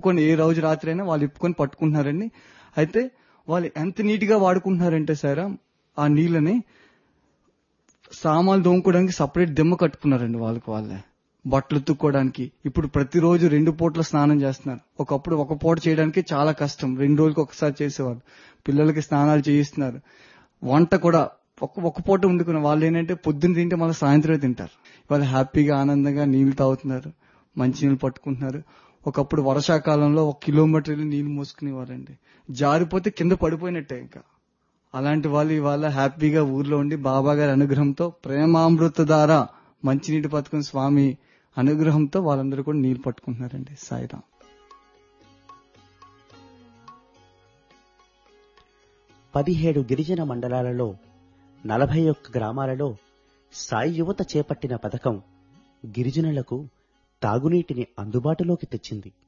ఇప్పుకొని ఏ రోజు రాత్రి అయినా వాళ్ళు ఇప్పుకొని పట్టుకుంటున్నారండి అయితే వాళ్ళు ఎంత నీట్ గా వాడుకుంటున్నారంటే సార్ ఆ నీళ్ళని సామాన్లు దోముకోవడానికి సపరేట్ దిమ్మ కట్టుకున్నారండి వాళ్ళకి వాళ్ళే బట్టలు ఉతుక్కోవడానికి ఇప్పుడు ప్రతిరోజు రెండు పూట్ల స్నానం చేస్తున్నారు ఒకప్పుడు ఒక పూట చేయడానికి చాలా కష్టం రెండు రోజులకి ఒకసారి చేసేవాళ్ళు పిల్లలకి స్నానాలు చేయిస్తున్నారు వంట కూడా ఒక ఒక పూట వండుకున్న వాళ్ళు ఏంటంటే పొద్దున్న తింటే మళ్ళీ సాయంత్రమే తింటారు వాళ్ళు హ్యాపీగా ఆనందంగా నీళ్లు తాగుతున్నారు మంచి నీళ్ళు పట్టుకుంటున్నారు ఒకప్పుడు వర్షాకాలంలో ఒక కిలోమీటర్ వెళ్ళి నీళ్లు మోసుకునేవారండి జారిపోతే కింద పడిపోయినట్టే ఇంకా అలాంటి వాళ్ళు ఇవాళ హ్యాపీగా ఊర్లో ఉండి బాబా గారి అనుగ్రహంతో ప్రేమామృత ద్వారా మంచినీటి పట్టుకుని స్వామి అనుగ్రహంతో వాళ్ళందరూ కూడా నీళ్లు పట్టుకుంటున్నారండి సాయిరాం పదిహేడు గిరిజన మండలాలలో నలభై ఒక్క గ్రామాలలో సాయి యువత చేపట్టిన పథకం గిరిజనులకు తాగునీటిని అందుబాటులోకి తెచ్చింది